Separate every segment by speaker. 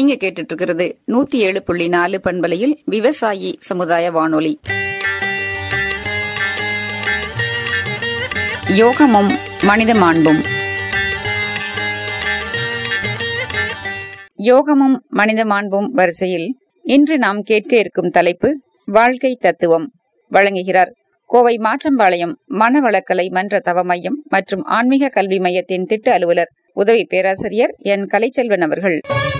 Speaker 1: நீங்க கேட்டுட்டு இருக்கிறது நூத்தி ஏழு புள்ளி நாலு பண்பலையில் விவசாயி சமுதாய வானொலி யோகமும் மனித மாண்பும் யோகமும் மனித மாண்பும் வரிசையில் இன்று நாம் கேட்க இருக்கும் தலைப்பு வாழ்க்கை தத்துவம் வழங்குகிறார் கோவை மாற்றம்பாளையம் மனவளக்கலை மன்ற தவ மையம் மற்றும் ஆன்மீக கல்வி மையத்தின் திட்ட அலுவலர் உதவி பேராசிரியர் என் கலைச்செல்வன் அவர்கள்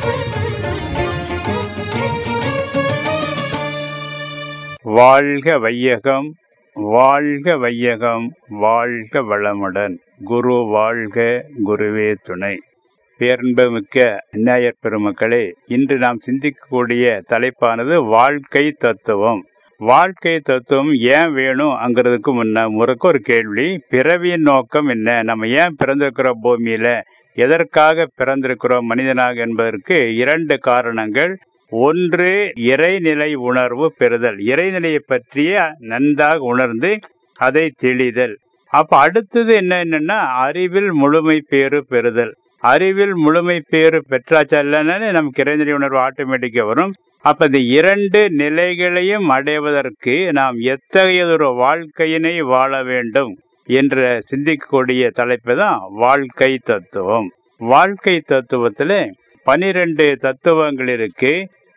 Speaker 2: வாழ்க வையகம் வாழ்க வையகம் வாழ்க வளமுடன் குரு வாழ்க குருவே துணை பேரன்பமிக்க நியாயர் பெருமக்களே இன்று நாம் சிந்திக்கக்கூடிய தலைப்பானது வாழ்க்கை தத்துவம் வாழ்க்கை தத்துவம் ஏன் வேணும் அங்கிறதுக்கு முன்ன முறக்க ஒரு கேள்வி பிறவியின் நோக்கம் என்ன நம்ம ஏன் பிறந்திருக்கிறோம் பூமியில எதற்காக பிறந்திருக்கிறோம் மனிதனாக என்பதற்கு இரண்டு காரணங்கள் ஒன்று இறைநிலை உணர்வு பெறுதல் இறைநிலையை பற்றிய நன்றாக உணர்ந்து அதை தெளிதல் அப்ப அடுத்தது என்ன என்னன்னா அறிவில் முழுமை பேறு பெறுதல் அறிவில் முழுமை பேறு பெற்றாச்சா இல்லைன்னு நமக்கு இறைநிலை உணர்வு ஆட்டோமேட்டிக்கா வரும் அப்ப இந்த இரண்டு நிலைகளையும் அடைவதற்கு நாம் எத்தகையதொரு வாழ்க்கையினை வாழ வேண்டும் என்ற சிந்திக்கக்கூடிய தலைப்பு தான் வாழ்க்கை தத்துவம் வாழ்க்கை தத்துவத்துல பனிரெண்டு தத்துவங்கள் இருக்கு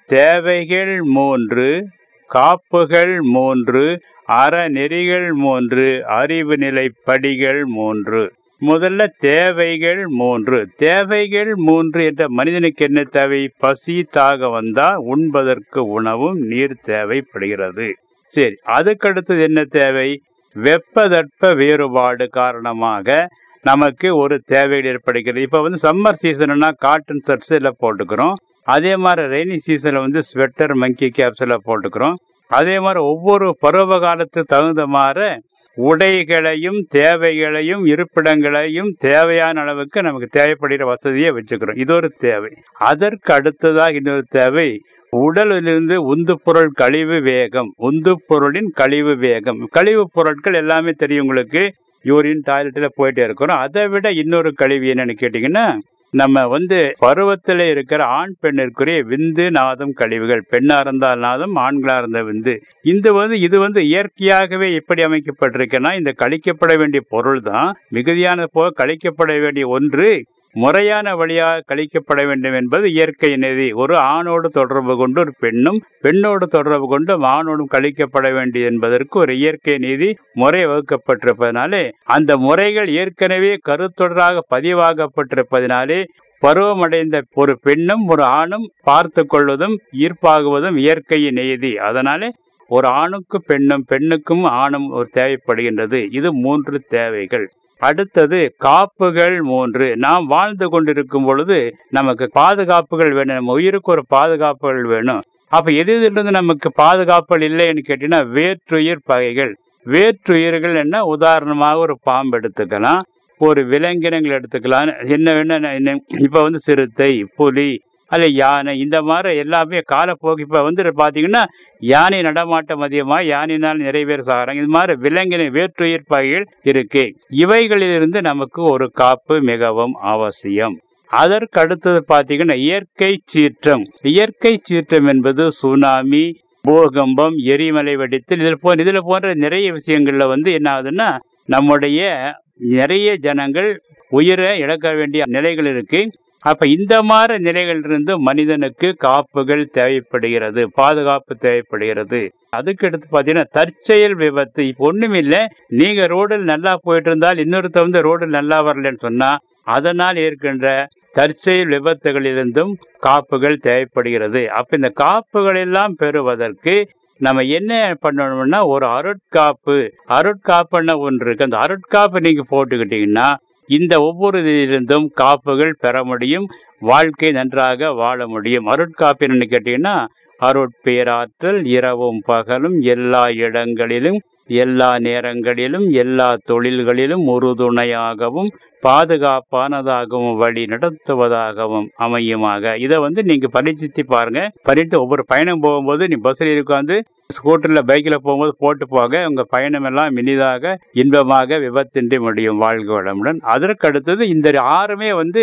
Speaker 2: தேவைகள் மூன்று காப்புகள் மூன்று அறநெறிகள் மூன்று அறிவு நிலை படிகள் மூன்று முதல்ல தேவைகள் மூன்று தேவைகள் மூன்று என்ற மனிதனுக்கு என்ன தேவை பசி தாக வந்தா உண்பதற்கு உணவும் நீர் தேவைப்படுகிறது சரி அதுக்கடுத்தது என்ன தேவை வெப்பதட்ப வேறுபாடு காரணமாக நமக்கு ஒரு தேவைகள் ஏற்படுகிறது இப்போ வந்து சம்மர் சீசன்னா காட்டன் ஷர்ட்ஸ் எல்லாம் போட்டுக்கிறோம் அதே மாதிரி ரெய்னி சீசனில் வந்து ஸ்வெட்டர் மங்கி கேப்ஸ் எல்லாம் போட்டுக்கிறோம் அதே மாதிரி ஒவ்வொரு பருவ காலத்துக்கு தகுந்த மாதிரி உடைகளையும் தேவைகளையும் இருப்பிடங்களையும் தேவையான அளவுக்கு நமக்கு தேவைப்படுகிற வசதியை வச்சுக்கிறோம் இது ஒரு தேவை அதற்கு அடுத்ததாக இன்னொரு தேவை உடலிலிருந்து உந்து பொருள் கழிவு வேகம் உந்து பொருளின் கழிவு வேகம் கழிவு பொருட்கள் எல்லாமே தெரியும் உங்களுக்கு யூரின் டாய்லெட்டில் போயிட்டே இருக்கிறோம் அதை விட இன்னொரு கழிவு என்னன்னு கேட்டிங்கன்னா நம்ம வந்து பருவத்தில் இருக்கிற ஆண் பெண்ணிற்குரிய விந்து நாதம் கழிவுகள் பெண்ணா இருந்தால் நாதம் ஆண்களா இருந்த விந்து இந்த வந்து இது வந்து இயற்கையாகவே எப்படி அமைக்கப்பட்டிருக்குன்னா இந்த கழிக்கப்பட வேண்டிய பொருள் தான் மிகுதியான போக கழிக்கப்பட வேண்டிய ஒன்று முறையான வழியாக கழிக்கப்பட வேண்டும் என்பது இயற்கை நிதி ஒரு ஆணோடு தொடர்பு கொண்டு ஒரு பெண்ணும் பெண்ணோடு தொடர்பு கொண்டு ஆணோடும் கழிக்கப்பட வேண்டியது என்பதற்கு ஒரு இயற்கை நீதி முறை வகுக்கப்பட்டிருப்பதனாலே அந்த முறைகள் ஏற்கனவே கருத்தொடராக பதிவாகப்பட்டிருப்பதனாலே பருவமடைந்த ஒரு பெண்ணும் ஒரு ஆணும் பார்த்து கொள்வதும் ஈர்ப்பாகுவதும் இயற்கையின் நியதி அதனாலே ஒரு ஆணுக்கு பெண்ணும் பெண்ணுக்கும் ஆணும் ஒரு தேவைப்படுகின்றது இது மூன்று தேவைகள் அடுத்தது காப்புகள் மூன்று நாம் வாழ்ந்து கொண்டிருக்கும் பொழுது நமக்கு பாதுகாப்புகள் வேணும் நம்ம உயிருக்கு ஒரு பாதுகாப்புகள் வேணும் அப்ப எது இருந்து நமக்கு பாதுகாப்புகள் இல்லைன்னு கேட்டீங்கன்னா வேற்றுயிர் பகைகள் வேற்றுயிர்கள் என்ன உதாரணமாக ஒரு பாம்பு எடுத்துக்கலாம் ஒரு விலங்கினங்கள் எடுத்துக்கலாம் என்ன வேணும் என்ன இப்ப வந்து சிறுத்தை புலி அல்ல யானை இந்த மாதிரி எல்லாமே காலப்போக்கு இப்போ வந்து பார்த்தீங்கன்னா யானை நடமாட்டம் அதிகமாக யானையினால் நிறைவேற சாகிறாங்க இது மாதிரி விலங்கின வேற்றுயிர் பகைகள் இருக்கு இவைகளிலிருந்து நமக்கு ஒரு காப்பு மிகவும் அவசியம் அதற்கு அடுத்தது பார்த்தீங்கன்னா இயற்கை சீற்றம் இயற்கை சீற்றம் என்பது சுனாமி பூகம்பம் எரிமலை வெடித்தல் இதில் போ இதில் போன்ற நிறைய விஷயங்கள்ல வந்து என்ன ஆகுதுன்னா நம்முடைய நிறைய ஜனங்கள் உயிரை இழக்க வேண்டிய நிலைகள் இருக்கு அப்ப இந்த மாதிரி நிலைகளிலிருந்து மனிதனுக்கு காப்புகள் தேவைப்படுகிறது பாதுகாப்பு தேவைப்படுகிறது அதுக்கு அடுத்து பாத்தீங்கன்னா தற்செயல் விபத்து இப்ப ஒண்ணுமில்ல நீங்க ரோடில் நல்லா போயிட்டு இருந்தால் இன்னொருத்த வந்து ரோடில் நல்லா வரலன்னு சொன்னா அதனால் இருக்கின்ற தற்செயல் விபத்துகளிலிருந்தும் காப்புகள் தேவைப்படுகிறது அப்ப இந்த காப்புகள் எல்லாம் பெறுவதற்கு நம்ம என்ன பண்ணணும்னா ஒரு அருட்காப்பு அருட்காப்புன்னு ஒன்று இருக்கு அந்த அருட்காப்பு நீங்க போட்டுக்கிட்டீங்கன்னா இந்த ஒவ்வொரு இதிலிருந்தும் காப்புகள் பெற முடியும் வாழ்க்கை நன்றாக வாழ முடியும் அருட்காப்பு என்னன்னு கேட்டீங்கன்னா அருட்பேராற்றல் இரவும் பகலும் எல்லா இடங்களிலும் எல்லா நேரங்களிலும் எல்லா தொழில்களிலும் உறுதுணையாகவும் பாதுகாப்பானதாகவும் வழி நடத்துவதாகவும் அமையுமாக இதை வந்து நீங்க பரிச்சித்து பாருங்க பரித்து ஒவ்வொரு பயணம் போகும்போது நீ பஸ்ஸில் உட்காந்து ஸ்கூட்டர்ல பைக்ல போகும்போது போட்டு போக உங்க பயணம் எல்லாம் இனிதாக இன்பமாக விபத்தின்றி முடியும் வாழ்க வளமுடன் அதற்கு அடுத்தது இந்த ஆறுமே வந்து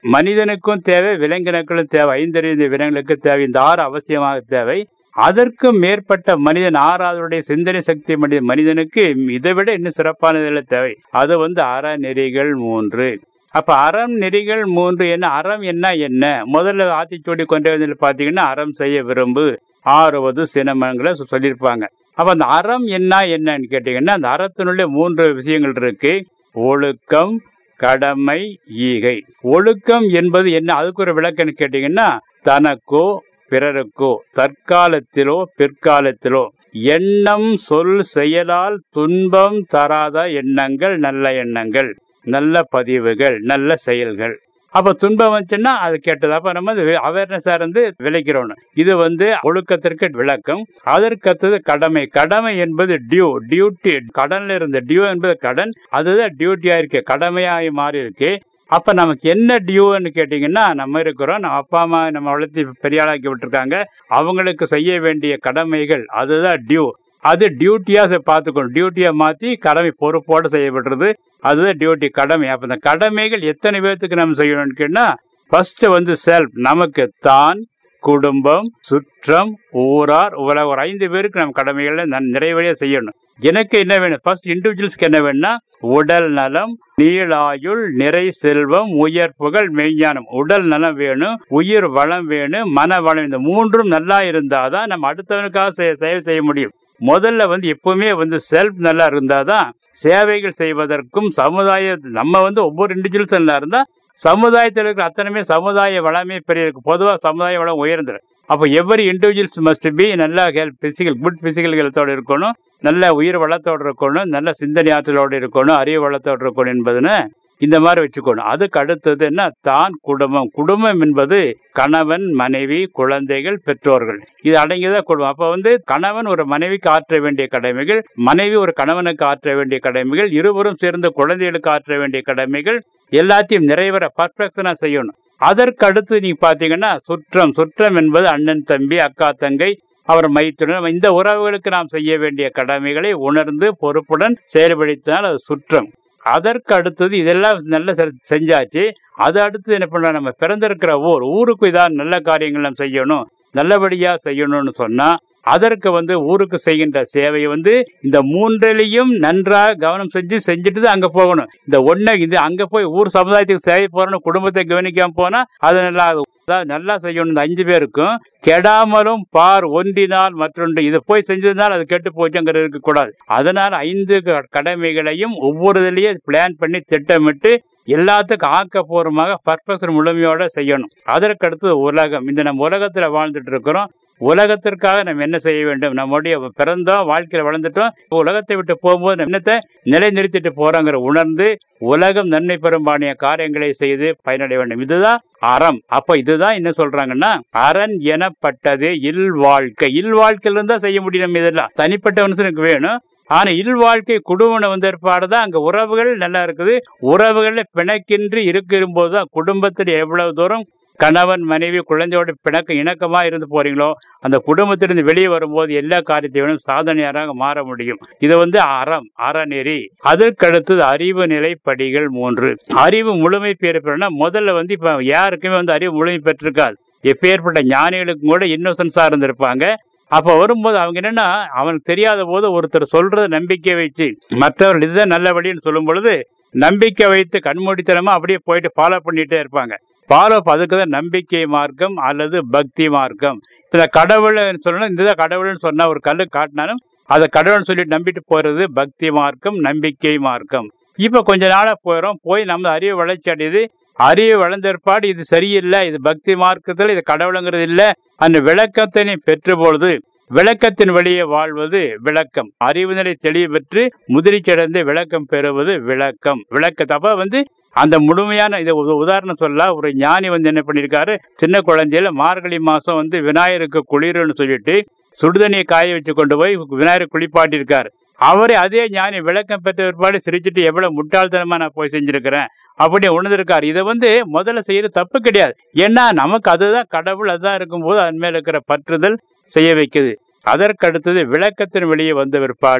Speaker 2: மனிதனுக்கும் தேவை விலங்கினங்களுக்கும் தேவை ஐந்தறிந்த விலங்குகளுக்கு தேவை இந்த ஆறு அவசியமாக தேவை அதற்கு மேற்பட்ட மனிதன் ஆறாவதுடைய சிந்தனை சக்தி மனித மனிதனுக்கு இதை விட இன்னும் சிறப்பானதில் தேவை அது வந்து அறநெறிகள் மூன்று அப்ப அறம் நெறிகள் மூன்று என்ன அறம் என்ன என்ன முதல்ல ஆத்திச்சூடி கொண்டதில் பாத்தீங்கன்னா அறம் செய்ய விரும்பு ஆறுவது சினமங்களை சொல்லியிருப்பாங்க அப்ப அந்த அறம் என்ன என்னன்னு கேட்டீங்கன்னா அந்த அறத்தினுடைய மூன்று விஷயங்கள் இருக்கு ஒழுக்கம் கடமை ஈகை ஒழுக்கம் என்பது என்ன அதுக்கு ஒரு விளக்கம்னு கேட்டீங்கன்னா தனக்கோ பிறருக்கோ தற்காலத்திலோ பிற்காலத்திலோ எண்ணம் சொல் செயலால் துன்பம் தராத எண்ணங்கள் நல்ல எண்ணங்கள் நல்ல பதிவுகள் நல்ல செயல்கள் அப்ப துன்பம் வந்துச்சுன்னா அது கெட்டது அப்ப நம்ம அவேர்னஸா இருந்து விளைக்கிறோம் இது வந்து ஒழுக்கத்திற்கு விளக்கம் அதற்கத்தது கடமை கடமை என்பது டியூ டியூட்டி கடன்ல இருந்த டியூ என்பது கடன் அதுதான் டியூட்டியா இருக்கு கடமையாகி மாறி இருக்கு அப்ப நமக்கு என்ன டியூன்னு கேட்டீங்கன்னா நம்ம இருக்கிறோம் நம்ம அப்பா அம்மா நம்ம வளர்த்தி பெரிய ஆளாக்கி விட்டுருக்காங்க அவங்களுக்கு செய்ய வேண்டிய கடமைகள் அதுதான் டியூ அது டியூட்டியா பார்த்துக்கணும் டியூட்டியா மாத்தி கடமை பொறுப்போடு செய்யப்படுறது அதுதான் டியூட்டி கடமை அப்ப இந்த கடமைகள் எத்தனை பேர்த்துக்கு நம்ம செய்யணும்னு கேட்டா ஃபர்ஸ்ட் வந்து செல்ஃப் நமக்கு தான் குடும்பம் சுற்றம் ஊரார் உலக ஒரு ஐந்து பேருக்கு நம்ம கடமைகளை நிறைவழியா செய்யணும் எனக்கு என்ன வேணும் ஃபர்ஸ்ட் இண்டிவிஜுவல்ஸ்க்கு என்ன வேணும்னா உடல் நலம் நீளாயுள் நிறை செல்வம் உயர் புகழ் மெய்ஞானம் உடல் நலம் வேணும் உயிர் வளம் வேணும் மன வளம் இந்த மூன்றும் நல்லா இருந்தாதான் நம்ம அடுத்தவனுக்காக சேவை செய்ய முடியும் முதல்ல வந்து எப்பவுமே வந்து செல்ஃப் நல்லா இருந்தாதான் சேவைகள் செய்வதற்கும் சமுதாய நம்ம வந்து ஒவ்வொரு இண்டிவிஜுவல்ஸ் நல்லா இருந்தா சமுதாயத்தில் இருக்கிற அத்தனைமே சமுதாய வளமே பெரிய இருக்கு பொதுவாக சமுதாய வளம் உயர்ந்துடும் அப்போ எவ்வரி இண்டிவிஜுவல்ஸ் மஸ்ட் பி நல்லா ஹெல்த் பிசிக்கல் குட் பிசிக்கல் ஹெல்த்தோடு இருக்கணும் நல்ல உயிர் வளத்தோடு இருக்கணும் நல்ல சிந்தனை ஆற்றலோடு இருக்கணும் அறிவு வளத்தோடு இருக்கணும் என்பதுன்னு இந்த மாதிரி வச்சுக்கணும் அதுக்கு அடுத்தது என்ன தான் குடும்பம் குடும்பம் என்பது கணவன் மனைவி குழந்தைகள் பெற்றோர்கள் இது அடங்கியதான் குடும்பம் அப்ப வந்து கணவன் ஒரு மனைவிக்கு ஆற்ற வேண்டிய கடமைகள் மனைவி ஒரு கணவனுக்கு ஆற்ற வேண்டிய கடமைகள் இருவரும் சேர்ந்து குழந்தைகளுக்கு ஆற்ற வேண்டிய கடமைகள் எல்லாத்தையும் நிறைவேற பர்ஃபெக்ஷனா செய்யணும் அதற்கு அடுத்து நீங்க பாத்தீங்கன்னா சுற்றம் சுற்றம் என்பது அண்ணன் தம்பி அக்கா தங்கை அவர் மைத்துடன் இந்த உறவுகளுக்கு நாம் செய்ய வேண்டிய கடமைகளை உணர்ந்து பொறுப்புடன் செயல்படுத்தினால் அது சுற்றம் அதற்கு அடுத்தது இதெல்லாம் நல்ல செஞ்சாச்சு அது அடுத்து என்ன பண்றோம் நம்ம பிறந்திருக்கிற ஊர் ஊருக்கு இதான் நல்ல காரியங்கள் நம்ம செய்யணும் நல்லபடியா செய்யணும்னு சொன்னா அதற்கு வந்து ஊருக்கு செய்கின்ற சேவை வந்து இந்த மூன்றிலையும் நன்றாக கவனம் செஞ்சு செஞ்சுட்டு தான் அங்க போகணும் இந்த ஒன்றை இது அங்க போய் ஊர் சமுதாயத்துக்கு சேவை போறோம் குடும்பத்தை கவனிக்காம போனா அது நல்லா நல்லா செய்யணும் இந்த அஞ்சு பேருக்கும் கெடாமலும் பார் ஒன்றினால் மற்றொன்று இது போய் செஞ்சதுனால அது கெட்டு போச்சுங்கிறது இருக்கக்கூடாது அதனால ஐந்து கடமைகளையும் ஒவ்வொரு இதுலயும் பிளான் பண்ணி திட்டமிட்டு எல்லாத்துக்கும் ஆக்கப்பூர்வமாக பர்பஸ் முழுமையோட செய்யணும் அதற்கு அடுத்தது உலகம் இந்த நம்ம உலகத்துல வாழ்ந்துட்டு இருக்கிறோம் உலகத்திற்காக நம்ம என்ன செய்ய வேண்டும் நம்முடைய பிறந்தோம் வாழ்க்கையில வளர்ந்துட்டோம் உலகத்தை விட்டு போகும்போது என்னத்தை நிலைநிறுத்திட்டு போறோங்கிற உணர்ந்து உலகம் நன்மை பெரும்பானிய காரியங்களை செய்து பயனடைய வேண்டும் இதுதான் அறம் அப்ப இதுதான் என்ன சொல்றாங்கன்னா அரண் எனப்பட்டது இல் வாழ்க்கை இல் வாழ்க்கையில இருந்தா செய்ய முடியும் இதெல்லாம் தனிப்பட்ட மனுஷனுக்கு வேணும் ஆனா இல் வாழ்க்கை குடும்ப வந்திருப்பாடு தான் அங்க உறவுகள் நல்லா இருக்குது உறவுகள்ல பிணக்கின்றி இருக்கும் போதுதான் குடும்பத்தில் எவ்வளவு தூரம் கணவன் மனைவி குழந்தையோட பிணக்கம் இணக்கமா இருந்து போறீங்களோ அந்த குடும்பத்திலிருந்து வெளியே வரும்போது எல்லா காரியத்தையும் சாதனையாராக மாற முடியும் இது வந்து அறம் அறநெறி அதற்கடுத்தது அறிவு நிலை படிகள் மூன்று அறிவு முழுமை பெறப்படனா முதல்ல வந்து இப்ப யாருக்குமே வந்து அறிவு முழுமை பெற்றிருக்காது எப்பேற்பட்ட ஞானிகளுக்கும் கூட இன்னோசன்ஸா இருந்திருப்பாங்க அப்ப வரும்போது அவங்க என்னன்னா அவனுக்கு தெரியாத போது ஒருத்தர் சொல்றத நம்பிக்கை வச்சு மற்றவர்கள் இதுதான் நல்ல வழின்னு சொல்லும் பொழுது நம்பிக்கை வைத்து கண்மூடித்தனமா அப்படியே போயிட்டு ஃபாலோ பண்ணிட்டே இருப்பாங்க ஃபாலோ அதுக்கு தான் நம்பிக்கை மார்க்கம் அல்லது பக்தி மார்க்கம் இந்த கடவுள் சொல்லணும் இந்த கடவுள்னு சொன்னா ஒரு கல்லு காட்டினாலும் அதை கடவுள்னு சொல்லிட்டு நம்பிட்டு போறது பக்தி மார்க்கம் நம்பிக்கை மார்க்கம் இப்ப கொஞ்ச நாளா போயிடும் போய் நம்ம அறிவு வளர்ச்சி அடையுது அறிவு வளர்ந்தற்பாடு இது சரியில்லை இது பக்தி மார்க்கத்தில் இது கடவுளுங்கிறது இல்லை அந்த விளக்கத்தினை பெற்ற பொழுது விளக்கத்தின் வழியே வாழ்வது விளக்கம் அறிவு நிலை தெளிவு பெற்று முதிர்ச்சியடைந்து விளக்கம் பெறுவது விளக்கம் விளக்கத்தப்ப வந்து அந்த முழுமையான இதை உதாரணம் சொல்ல ஒரு ஞானி வந்து என்ன பண்ணிருக்காரு சின்ன குழந்தையில மார்கழி மாசம் வந்து விநாயகருக்கு குளிர்னு சொல்லிட்டு சுடுதண்ணியை காய வச்சு கொண்டு போய் விநாயகர் குளிப்பாட்டியிருக்காரு அவரே அதே ஞானி விளக்கம் பெற்ற பிற்பாடு சிரிச்சுட்டு எவ்வளவு முட்டாள்தனமா நான் போய் செஞ்சிருக்கிறேன் அப்படி உணர்ந்திருக்காரு இதை வந்து முதல்ல செய்யறது தப்பு கிடையாது ஏன்னா நமக்கு அதுதான் கடவுள் அதுதான் இருக்கும்போது அதன் மேல இருக்கிற பற்றுதல் செய்ய வைக்குது அதற்கு அடுத்தது விளக்கத்தின் வெளியே வந்த பிற்பாடு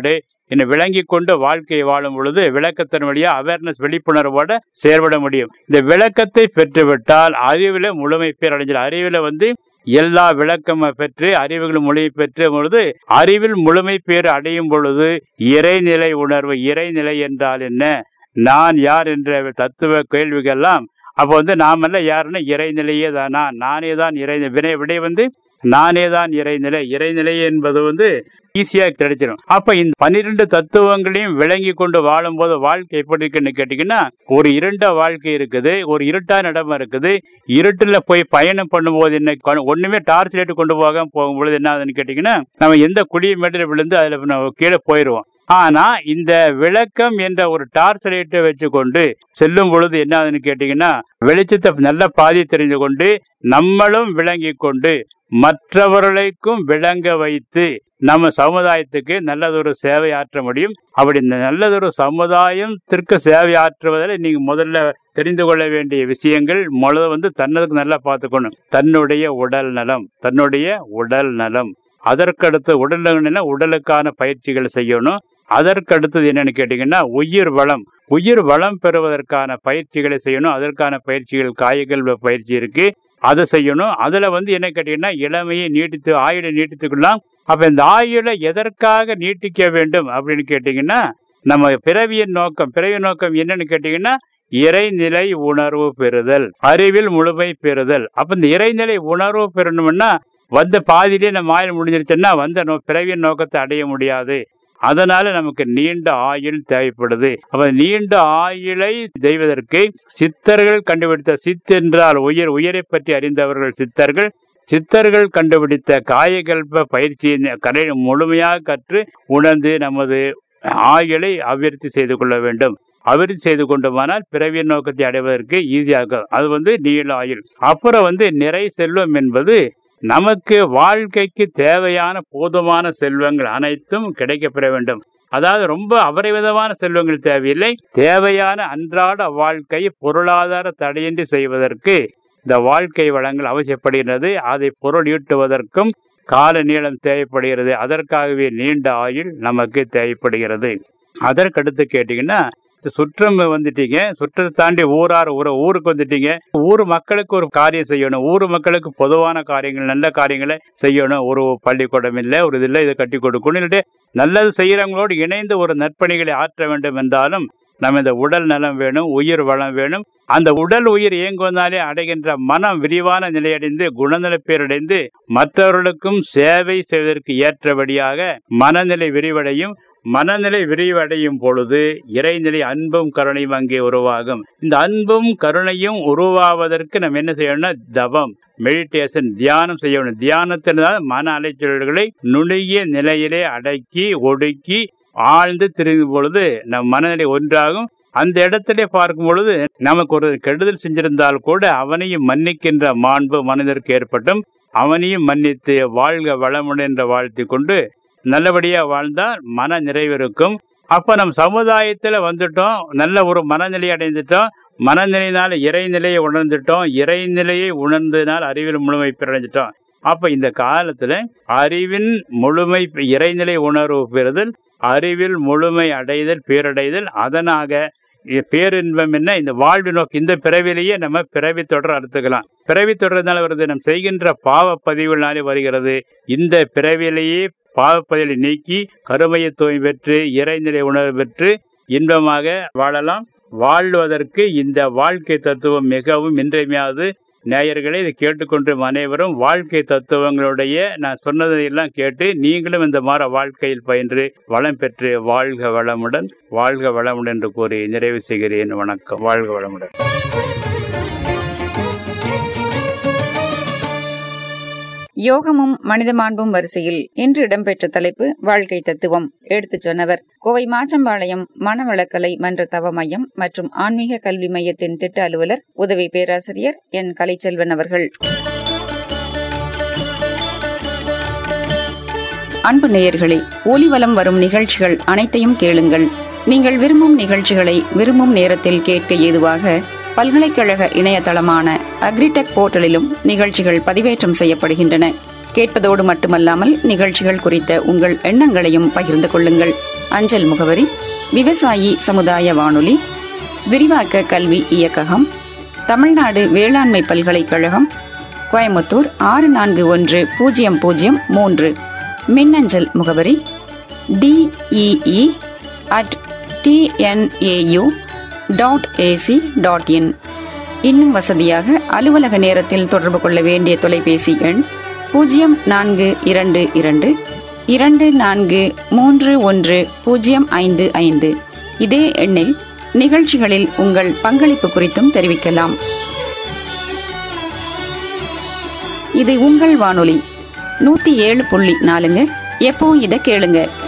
Speaker 2: என்னை விளங்கி கொண்டு வாழ்க்கையை வாழும் பொழுது விளக்கத்தின் வழியா அவேர்னஸ் விழிப்புணர்வோட செயல்பட முடியும் இந்த விளக்கத்தை பெற்றுவிட்டால் அறிவில் முழுமை பேர் அடைஞ்சல் அறிவில் வந்து எல்லா விளக்கம் பெற்று அறிவுகள் மொழி பெற்ற பொழுது அறிவில் முழுமை பேர் அடையும் பொழுது இறைநிலை உணர்வு இறைநிலை என்றால் என்ன நான் யார் என்ற தத்துவ கேள்விகள்லாம் அப்போ வந்து நாமெல்லாம் யாருன்னா இறைநிலையே தானா நானே தான் இறை வினை விடை வந்து நானே தான் இறைநிலை இறைநிலை என்பது வந்து ஈஸியாக கிடைச்சிடும் அப்ப இந்த பன்னிரெண்டு தத்துவங்களையும் விளங்கி கொண்டு வாழும்போது வாழ்க்கை எப்படி இருக்குன்னு கேட்டீங்கன்னா ஒரு இருண்ட வாழ்க்கை இருக்குது ஒரு இருட்டான இடம் இருக்குது இருட்டுல போய் பயணம் பண்ணும்போது என்ன கண்- ஒண்ணுமே டார்ச் லைட் கொண்டு போக போகும்பொழுது என்ன ஆகுதுன்னு கேட்டீங்கன்னா நம்ம எந்த குழிய மேட்டில் விழுந்து அதுல நம்ம கீழே போயிடுவோம் ஆனா இந்த விளக்கம் என்ற ஒரு டார்ச் லைட்டை வச்சுக்கொண்டு செல்லும் பொழுது என்ன ஆகுதுன்னு கேட்டீங்கன்னா வெளிச்சத்தை நல்ல பாதி தெரிந்து கொண்டு நம்மளும் விளங்கி கொண்டு மற்றவர்களுக்கும் விளங்க வைத்து நம்ம சமுதாயத்துக்கு நல்லதொரு சேவை ஆற்ற முடியும் அப்படி இந்த நல்லதொரு சமுதாயத்திற்கு சேவை ஆற்றுவதில் நீங்க முதல்ல தெரிந்து கொள்ள வேண்டிய விஷயங்கள் முதல்ல வந்து தன்னதுக்கு நல்லா பார்த்துக்கணும் தன்னுடைய உடல் நலம் தன்னுடைய உடல் நலம் அதற்கடுத்து உடல் நலம்னா உடலுக்கான பயிற்சிகள் செய்யணும் அதற்கு அடுத்தது என்னன்னு கேட்டீங்கன்னா உயிர் வளம் உயிர் வளம் பெறுவதற்கான பயிற்சிகளை செய்யணும் அதற்கான பயிற்சிகள் காய்கள் பயிற்சி இருக்கு அதை செய்யணும் அதுல வந்து என்ன கேட்டீங்கன்னா இளமையை நீட்டித்து ஆயுளை நீட்டித்துக்கலாம் அப்ப இந்த ஆயுளை எதற்காக நீட்டிக்க வேண்டும் அப்படின்னு கேட்டீங்கன்னா நம்ம பிறவியின் நோக்கம் பிறவி நோக்கம் என்னன்னு கேட்டீங்கன்னா இறைநிலை உணர்வு பெறுதல் அறிவில் முழுமை பெறுதல் அப்ப இந்த இறைநிலை உணர்வு பெறணும்னா வந்த பாதியிலே நம்ம ஆயுள் முடிஞ்சிருச்சுன்னா வந்த நோ பிறவியின் நோக்கத்தை அடைய முடியாது அதனால நமக்கு நீண்ட ஆயுள் தேவைப்படுது அப்ப நீண்ட ஆயுளை செய்வதற்கு சித்தர்கள் கண்டுபிடித்த சித் என்றால் உயிர் உயிரை பற்றி அறிந்தவர்கள் சித்தர்கள் சித்தர்கள் கண்டுபிடித்த காயகல்ப பயிற்சியை கரை முழுமையாக கற்று உணர்ந்து நமது ஆயுளை அபிவிருத்தி செய்து கொள்ள வேண்டும் அபிவிருத்தி செய்து கொண்டோமானால் பிறவியின் நோக்கத்தை அடைவதற்கு ஈஸியாக அது வந்து நீள ஆயுள் அப்புறம் வந்து நிறை செல்வம் என்பது நமக்கு வாழ்க்கைக்கு தேவையான போதுமான செல்வங்கள் அனைத்தும் கிடைக்கப்பெற வேண்டும் அதாவது ரொம்ப அபரிவிதமான செல்வங்கள் தேவையில்லை தேவையான அன்றாட வாழ்க்கை பொருளாதார தடையின்றி செய்வதற்கு இந்த வாழ்க்கை வளங்கள் அவசியப்படுகிறது அதை பொருள் ஈட்டுவதற்கும் கால நீளம் தேவைப்படுகிறது அதற்காகவே நீண்ட ஆயுள் நமக்கு தேவைப்படுகிறது அதற்கடுத்து கேட்டீங்கன்னா சுற்றம் வந்துட்டீங்க சுற்றத்தை தாண்டி ஊரார் ஊர ஊருக்கு வந்துட்டீங்க ஊர் மக்களுக்கு ஒரு காரியம் செய்யணும் ஊர் மக்களுக்கு பொதுவான காரியங்கள் நல்ல காரியங்களை செய்யணும் ஒரு பள்ளிக்கூடம் இல்லை ஒரு இது இல்லை இதை கட்டி கொடுக்கணும் இல்லாட்டி நல்லது செய்யறவங்களோடு இணைந்து ஒரு நற்பணிகளை ஆற்ற வேண்டும் என்றாலும் நம்ம இந்த உடல் நலம் வேணும் உயிர் வளம் வேணும் அந்த உடல் உயிர் இயங்குவதாலே அடைகின்ற மனம் விரிவான நிலையடைந்து குணநல பேரடைந்து மற்றவர்களுக்கும் சேவை செய்வதற்கு ஏற்றபடியாக மனநிலை விரிவடையும் மனநிலை விரிவடையும் பொழுது இறைநிலை அன்பும் கருணையும் அங்கே உருவாகும் இந்த அன்பும் கருணையும் உருவாவதற்கு நம்ம என்ன செய்யணும்னா தவம் மெடிடேஷன் தியானம் செய்யணும் தியானத்தினால் மன அலைச்சல்களை நுணுகிய நிலையிலே அடக்கி ஒடுக்கி ஆழ்ந்து திரியும் பொழுது நம் மனநிலை ஒன்றாகும் அந்த இடத்திலே பார்க்கும் பொழுது நமக்கு ஒரு கெடுதல் செஞ்சிருந்தால் கூட அவனையும் மன்னிக்கின்ற மாண்பு மனிதருக்கு ஏற்பட்டும் அவனையும் மன்னித்து வாழ்க வளமுடன் என்ற வாழ்த்தி கொண்டு நல்லபடியா வாழ்ந்தால் மன நிறைவிருக்கும் அப்ப நம்ம சமுதாயத்துல வந்துட்டோம் நல்ல ஒரு மனநிலை அடைந்துட்டோம் மனநிலையினால இறைநிலையை உணர்ந்துட்டோம் இறைநிலையை உணர்ந்ததுனால் அறிவில் முழுமை பெறடைஞ்சிட்டோம் அப்ப இந்த காலத்துல அறிவின் முழுமை இறைநிலை உணர்வு பெறுதல் அறிவில் முழுமை அடைதல் பேரடைதல் அதனாக இ- பேரின்பம் என்ன இந்த வாழ்வு நோக்கி இந்த பிறவிலேயே நம்ம பிறவி தொடர் அறுத்துக்கலாம் பிறவி தொடர்னால வருது நம்ம செய்கின்ற பாவ பதிவுனாலே வருகிறது இந்த பிறவிலேயே பாவப்பதிலை நீக்கி கருமையை தூய் பெற்று இறைநிலை உணர்வு பெற்று இன்பமாக வாழலாம் வாழ்வதற்கு இந்த வாழ்க்கை தத்துவம் மிகவும் இன்றியமையாது நேயர்களே இதை கேட்டுக்கொண்டு அனைவரும் வாழ்க்கை தத்துவங்களுடைய நான் சொன்னதை எல்லாம் கேட்டு நீங்களும் இந்த மாற வாழ்க்கையில் பயின்று வளம் பெற்று வாழ்க வளமுடன் வாழ்க வளமுடன் என்று கூறி நிறைவு செய்கிறேன் வணக்கம் வாழ்க வளமுடன்
Speaker 1: யோகமும் மனித மாண்பும் வரிசையில் இன்று இடம்பெற்ற தலைப்பு வாழ்க்கை தத்துவம் எடுத்துச் சொன்னவர் கோவை மாச்சம்பாளையம் மனவளக்கலை மன்ற தவ மையம் மற்றும் ஆன்மீக கல்வி மையத்தின் திட்ட அலுவலர் உதவி பேராசிரியர் என் கலைச்செல்வன் அவர்கள் அன்பு நேயர்களே ஒலிவலம் வரும் நிகழ்ச்சிகள் அனைத்தையும் கேளுங்கள் நீங்கள் விரும்பும் நிகழ்ச்சிகளை விரும்பும் நேரத்தில் கேட்க ஏதுவாக பல்கலைக்கழக இணையதளமான அக்ரிடெக் போர்ட்டலிலும் நிகழ்ச்சிகள் பதிவேற்றம் செய்யப்படுகின்றன கேட்பதோடு மட்டுமல்லாமல் நிகழ்ச்சிகள் குறித்த உங்கள் எண்ணங்களையும் பகிர்ந்து கொள்ளுங்கள் அஞ்சல் முகவரி விவசாயி சமுதாய வானொலி விரிவாக்க கல்வி இயக்ககம் தமிழ்நாடு வேளாண்மை பல்கலைக்கழகம் கோயம்புத்தூர் ஆறு நான்கு ஒன்று பூஜ்ஜியம் பூஜ்ஜியம் மூன்று மின்னஞ்சல் முகவரி D E E at T N A U dot A C dot in இன்னும் வசதியாக அலுவலக நேரத்தில் தொடர்பு கொள்ள வேண்டிய தொலைபேசி எண் பூஜ்ஜியம் நான்கு இரண்டு இரண்டு இரண்டு நான்கு மூன்று ஒன்று பூஜ்ஜியம் ஐந்து ஐந்து இதே எண்ணில் நிகழ்ச்சிகளில் உங்கள் பங்களிப்பு குறித்தும் தெரிவிக்கலாம் இது உங்கள் வானொலி நூத்தி ஏழு புள்ளி நாலுங்க எப்போ இதை கேளுங்க